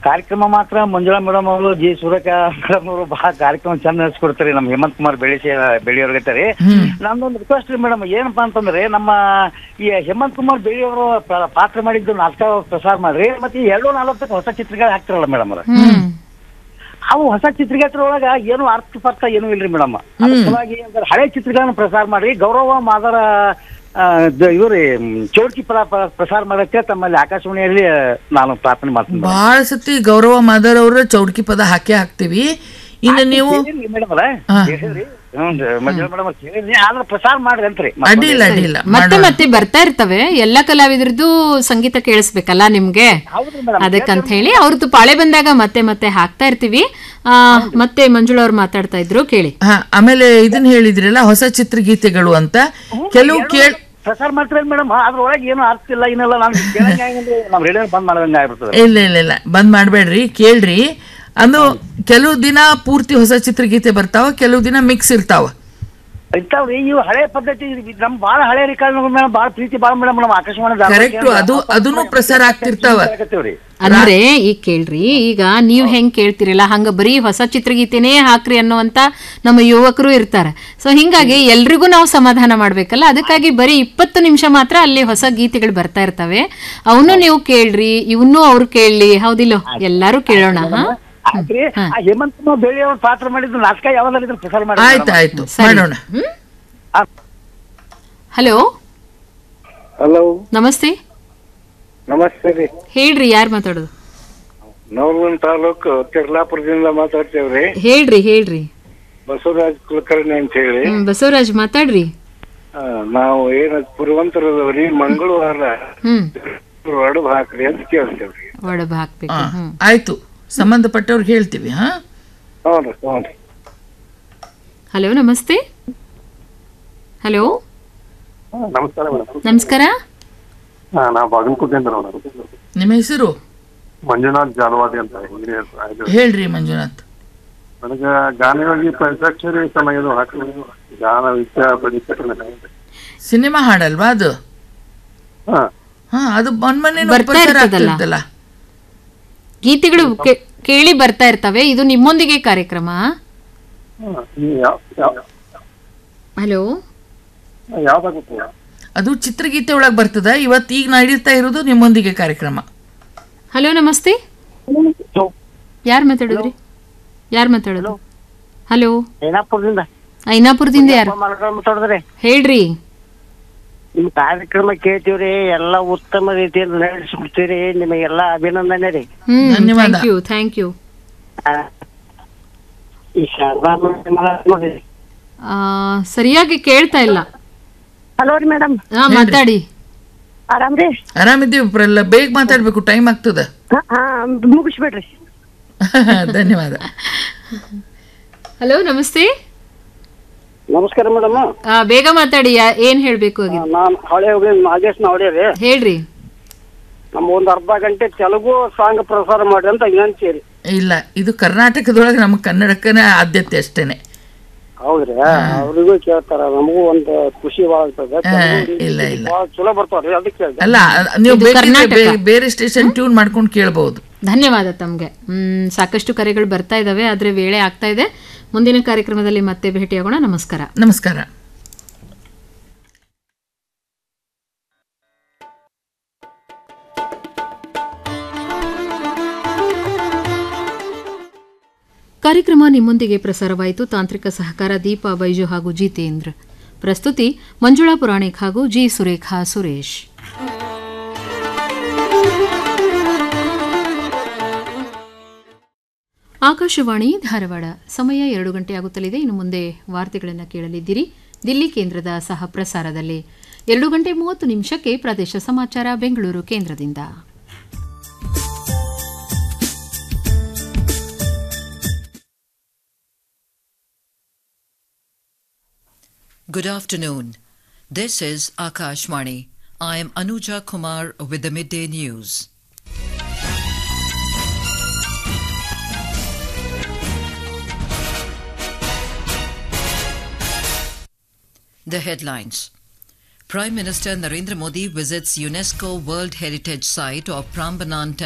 ಕಾರ್ಯಕ್ರಮ ಮಾತ್ರ ಮಂಜುಳಾ ಮೇಡಮ್ ಅವರು ಜಿ ಸೂರ್ಯಕ ಮೇಡಮ್ ಅವರು ಬಹಳ ಕಾರ್ಯಕ್ರಮ ಚಂದ ನಡೆಸ್ಕೊಡ್ತಾರೆ ನಮ್ಮ ಹೇಮಂತ್ ಕುಮಾರ್ ಬೆಳಿಸಿ ಬೆಳೆಯೋರ್ಗೈತಾರೆ ನಮ್ದೊಂದು ರಿಕ್ವೆಸ್ಟ್ ರೀ ಮೇಡಮ್ ಏನಪ್ಪಾ ಅಂತಂದ್ರೆ ನಮ್ಮ ಈ ಹೇಮಂತ್ ಕುಮಾರ್ ಬೆಳಿ ಅವರು ಪಾತ್ರ ಮಾಡಿದ್ದು ನಾಟಕ ಪ್ರಸಾರ ಮಾಡ್ರಿ ಮತ್ತೆ ಈ ಎರಡು ನಲವತ್ತಕ್ಕೆ ಹೊಸ ಚಿತ್ರಗಳು ಹಾಕ್ತಾರಲ್ಲ ಮೇಡಮ್ ಅವ್ರ ಹ್ಮ್ ಅವು ಹೊಸ ಚಿತ್ರಗಾತ್ರ ಒಳಗ ಏನು ಅರ್ಥ ಪರ್ಥ ಏನೂ ಇಲ್ರಿ ಮೇಡಮ್ ಸಲುವಾಗಿ ಅಂದ್ರೆ ಹಳೆ ಚಿತ್ರಗಳನ್ನ ಪ್ರಸಾರ ಮಾಡಿ ಗೌರವ ಮಾದರ ಇವ್ರಿ ಚೌಡ್ಕಿ ಪದ ಪ- ಪ್ರಸಾರ ಮಾಡಕ್ಕೆ ತಮ್ಮಲ್ಲಿ ಆಕಾಶವಾಣಿಯಲ್ಲಿ ನಾನು ಪ್ರಾರ್ಥನೆ ಮಾಡ್ತೀನಿ ಬಹಳ ಸತಿ ಗೌರವ ಮಾದರ್ ಅವ್ರ ಚೌಡ್ಕಿ ಪದ ಹಾಕೇ ಹಾಕ್ತಿವಿ ಇನ್ನು ನೀವು ಮೇಡಮ್ ಅಲ್ಲ ಹಾ. ಕೇಳಿದ್ರಿ ಹ್ಞೂ ಮಂಜುಳಾ ಮೇಡಮ್ ಕೇಳಿದ್ರಿ ಆದ್ರೆ ಪ್ರಸಾರ ಮಾಡ್ರಿ ಅಂತ್ರಿ ಅಡ್ಡಿಲ್ಲ ಅಡ್ಡಿಲ್ಲ ಮತ್ತೆ ಮತ್ತೆ ಬರ್ತಾ ಇರ್ತವೆ ಎಲ್ಲ ಕಲಾವಿದರದ್ದು ಸಂಗೀತ ಕೇಳಿಸ್ಬೇಕಲ್ಲ ನಿಮ್ಗೆ ಹೌದ್ರಿ ಮೇಡಮ್ ಅದಕ್ಕಂತ ಹೇಳಿ ಅವ್ರದ್ದು ಪಾಳೆ ಬಂದಾಗ ಮತ್ತೆ ಮತ್ತೆ ಹಾಕ್ತಾ ಇರ್ತೀವಿ ಆ, ಮತ್ತೆ ಮಂಜುಳಾ ಅವ್ರು ಮಾತಾಡ್ತಾ ಇದ್ರು ಕೇಳಿ ಹಾ ಆಮೇಲೆ ಇದನ್ನ ಹೇಳಿದ್ರಲ್ಲ ಹೊಸ ಚಿತ್ರಗೀತೆಗಳು ಅಂತ ಕೆಲವು ಕೇಳ್ ಪ್ರಸಾರ ಮಾಡ್ತೀರ ಮೇಡಮ್ ಅದ್ರೊಳಗೆ ಏನು ಅರ್ಥ ಇಲ್ಲ ಏನಿಲ್ಲ ನಾನು ಕೇಳಂಗಿಲ್ಲ ನಮ್ಮ ರೇಡಿಯೋ ಬಂದ್ ಮಾಡ್ದಂಗೆ ಆಗ್ಬಿಡ್ತದೆ ಇಲ್ಲ ಇಲ್ಲ ಇಲ್ಲ ಬಂದ್ ಮಾಡ್ಬೇಡ್ರಿ ಕೇಳ್ರಿ ಅದು ಕೆಲವು ದಿನ ಪೂರ್ತಿ ಹೊಸ ಚಿತ್ರಗೀತೆ ಬರ್ತಾವ ಕೆಲವು ದಿನ ಮಿಕ್ಸ್ ಇರ್ತಾವ ಇರ್ತಾವ್ರಿ ಇವು ಹಳೆ ಪದ್ಧತಿ ಇದು ನಮ್ ಬಾಳ ಹಳೆ ರಿಕಾರ್ಡ್ ಮೇಲೆ ಬಾಳ ಪ್ರೀತಿ ಬಾಳ ಮೇಡಮ್ ನಮ್ಮ ಆಕಾಶವಾಣಿ ಕರೆಕ್ಟ್ ಅದು ಅದನ್ನು ಪ್ರಸಾರ ಆಗ್ತಿರ್ತಾವ ಅಂದ್ರೆ ಈಗ ಕೇಳ್ರಿ ಈಗ ನೀವ್ ಹೆಂಗ್ ಕೇಳ್ತಿರಲ್ಲ ಹಂಗ ಬರೀ ಹೊಸ ಚಿತ್ರಗೀತೆನೇ ಹಾಕ್ರಿ ಅನ್ನುವಂತ ನಮ್ಮ ಯುವಕರು ಇರ್ತಾರೆ ಸೊ ಹಿಂಗಾಗಿ ಎಲ್ರಿಗೂ ನಾವು ಸಮಾಧಾನ ಮಾಡ್ಬೇಕಲ್ಲ ಅದಕ್ಕಾಗಿ ಬರೀ ಇಪ್ಪತ್ತು ನಿಮಿಷ ಮಾತ್ರ ಅಲ್ಲಿ ಹೊಸ ಗೀತೆಗಳು ಬರ್ತಾ ಇರ್ತವೆ ಅವನು ನೀವು ಕೇಳ್ರಿ ಇವನ್ನೂ ಅವ್ರು ಕೇಳಲಿ ಹೌದಿಲ್ಲೋ ಎಲ್ಲಾರು ಕೇಳೋಣ ಹಾ ಆಯ್ತ್ರಿ ಆ ಹೇಮಂತ್ ಕುಮಾರ್ ಬೆಳ್ಳಿ ಅವ್ರ ಪಾತ್ರ ಮಾಡಿದ್ದು ನಾಟಕ ಯಾವ್ದಾದ್ರು ಪ್ರಸಾರ ಮಾಡಿ ಆಯ್ತು ಆಯ್ತು ಮಾಡೋಣ ಹಲೋ ಹಲೋ ನಮಸ್ತೆ ನಮಸ್ತೆ ರೀ ಹೇಳ್ರಿ ಯಾರು ಮಾತಾಡೋದು ನವಲಗುಂದ ತಾಲೂಕು ತಿರ್ಲಾಪುರದಿಂದ ಮಾತಾಡ್ತೇವ್ರಿ ಹೇಳ್ರಿ ಹೇಳ್ರಿ ಬಸವರಾಜ್ ಕುಲಕರ್ಣಿ ಅಂತ ಹೇಳಿ ಹ್ಮ್ ಬಸವರಾಜ್ ಮಾತಾಡ್ರಿ ಆ, ನಾವು ಏನ ಪುರವಂತರದವ್ರಿ ಮಂಗಳವಾರ ಹ್ಮ್ ಒಡಬ್ ಹಾಕ್ರಿ ಅಂತ ಕೇಳ್ತೇವ್ರಿ ಒಡಬ ಹಾಕ್ಬೇಕು ಹಾ, ಹ್ಮ್ ಆಯ್ತು ಸಂಬಂಧಪಟ್ಟವ್ರಿಗೆ ಹೇಳ್ತೀವಿ ಹಾ ಹ್ಞೂ ಹ್ಞೂ ಹಲೋ ನಮಸ್ತೆ ಹಲೋ ನಮಸ್ಕಾರ ಮೇಡಮ್ ನಮಸ್ಕಾರ ನಾ ಬಾಗಲಕೋಟೆಯಿಂದ ಮೇಡಮ್ ನಿಮ್ಮ ಹೆಸರು ಮಂಜುನಾಥ್ ಜಾಲವಾದಿ ಅಂತ ಇಂಜಿನಿಯರ್ ಹೇಳ್ರಿ ಮಂಜುನಾಥ್ ನನಗೆ ಗಾನವಾಗಿ ಪಂಚಾಕ್ಷರಿ ಸಮಯದ ಹಾಕಿ ಗಾನ ವಿದ್ಯಾ ಪರಿಚಯ ಸಿನಿಮಾ ಹಾಡಲ್ವಾ ಅದು ಹಾ ಹಾ ಅದು ಮೊನ್ನೆ ಬರ್ತಾ ಇರ್ತದಲ್ಲ. ಗೀತೆಗಳು ಕೇ- ಕೇಳಿ ಬರ್ತಾ ಇರ್ತವೆ ಇದು ನಿಮ್ಮೊಂದಿಗೆ ಕಾರ್ಯಕ್ರಮ ಹಲೋ ಯಾವ್ದಾಗುತ್ತೆ ಅದು ಚಿತ್ರಗೀತೆ ಒಳಗ್ ಬರ್ತದ ಇವತ್ತು ಈಗ ನಡೀತಾ ಇರೋದು ನಿಮ್ಮೊಂದಿಗೆ ಕಾರ್ಯಕ್ರಮ ಹಲೋ ನಮಸ್ತೆ ಯಾರು ಮಾತಾಡೋದ್ರಿ ಯಾರು ಮಾತಾಡೋದು ಹಲೋ ಏನಾಪುರದಿಂದ ಐನಾಪುರದಿಂದ ಯಾರು ಮಾತಾಡಿದ್ರಿ ಹೇಳ್ರಿ ನಿಮ್ ಕಾರ್ಯಕ್ರಮ ಕೇಳ್ತೀವ್ರಿ ಎಲ್ಲ ಉತ್ತಮ ರೀತಿಯಿಂದ ನಡೆಸ್ಬಿಡ್ತೀರಿ ನಿಮಗೆಲ್ಲ ಅಭಿನಂದನೆ ರೀ ಹ್ಮ್ ಧನ್ಯವಾದ. ಥ್ಯಾಂಕ್ ಯು ಥ್ಯಾಂಕ್ ಯು ಆ, ಈ ಶಾರದಾ ನೋಡಿ ಸರಿಯಾಗಿ ಕೇಳ್ತಾ ಇಲ್ಲ ಹಲೋ ರೀ ಮೇಡಮ್ ಹಾ ಮಾತಾಡಿ ಆರಾಮ್ರಿ ಆರಾಮಿದ್ದೀವಿ ಪ್ರಲ್ಲ ಬೇಗ ಮಾತಾಡ್ಬೇಕು ಟೈಮ್ ಆಗ್ತದ ಹಾ ಹಾ ಮುಗಿಸ್ಬಿಡ್ರಿ ಧನ್ಯವಾದ ಹಲೋ ನಮಸ್ತೆ ನಮಸ್ಕಾರ ಮೇಡಮ್ ಆ, ಬೇಗ ಮಾತಾಡಿ ಯಾ- ಏನ್ ಹೇಳ್ಬೇಕು ಆಗಿದೆ ನಾನ್ ಹಳೆ ನಾಗೇಶ್ ನಾವಡೇರಿ ಹೇಳ್ರಿ ನಮ್ಮ ಒಂದ್ ಅರ್ಧ ಗಂಟೆ ತೆಲುಗು ಸಾಂಗ್ ಪ್ರಸಾರ ಮಾಡಿ ಅಂತ ವಿನಂತಿರಿ ಇಲ್ಲ ಇದು ಕರ್ನಾಟಕದೊಳಗೆ ನಮ್ಗೆ ಕನ್ನಡಕ್ಕನೇ ಆದ್ಯತೆ ಅಷ್ಟೇನೆ ಹೌದ್ರಿ ಅವ್ರಿಗೂ ಕೇಳ್ತಾರ ನಮಗೂ ಒಂದ್ ಖುಷಿ ಭಾಳ ಆಗ್ತದೆ ಆ, ಇಲ್ಲ ಇಲ್ಲ ಭಾಳ ಚಲೋ ಬರ್ತಾವ್ರಿ ಅದಕ್ಕೆ ಕೇಳ್ದೆ ಅಲ್ಲ ನೀವು ಇದು ಬೇಕಿದ್ರೆ ಕರ್ನಾಟಕ. ಬೇರೆ- ಬೇರೆ ಸ್ಟೇಷನ್ ಟ್ಯೂನ್ ಮಾಡ್ಕೊಂಡು ಕೇಳಬಹುದು ಧನ್ಯವಾದ ತಮ್ಗೆ ಹ್ಮ್ ಸಾಕಷ್ಟು ಕರೆಗಳು ಬರ್ತಾ ಇದಾವೆ ಆದ್ರೆ ವೇಳೆ ಆಗ್ತಾ ಇದೆ ಮುಂದಿನ ಕಾರ್ಯಕ್ರಮದಲ್ಲಿ ಮತ್ತೆ ಭೇಟಿಯಾಗೋಣ ನಮಸ್ಕಾರ ನಮಸ್ಕಾರ ಕಾರ್ಯಕ್ರಮ ನಿಮ್ಮೊಂದಿಗೆ ಪ್ರಸಾರವಾಯಿತು ತಾಂತ್ರಿಕ ಸಹಕಾರ ದೀಪಾ ಬೈಜು ಹಾಗೂ ಜಿತೇಂದ್ರ ಪ್ರಸ್ತುತಿ ಮಂಜುಳಾ ಪುರಾಣಿಕ್ ಹಾಗೂ ಜಿ ಸುರೇಖಾ ಸುರೇಶ್ ಆಕಾಶವಾಣಿ ಧಾರವಾಡ ಸಮಯ ಎರಡು ಗಂಟೆ ಆಗುತ್ತಲಿದೆ ಇನ್ನು ಮುಂದೆ ವಾರ್ತೆಗಳನ್ನು ಕೇಳಲಿದ್ದೀರಿ ದಿಲ್ಲಿ ಕೇಂದ್ರದ ಸಹ ಪ್ರಸಾರದಲ್ಲಿ ಎರಡು ಗಂಟೆ ಮೂವತ್ತು ನಿಮಿಷಕ್ಕೆ ಪ್ರದೇಶ ಸಮಾಚಾರ ಬೆಂಗಳೂರು ಕೇಂದ್ರದಿಂದ Good afternoon. This is Akashvani. I am Anuja Kumar with the midday news. The headlines. Prime Minister Narendra Modi visits UNESCO World Heritage Site of Prambanan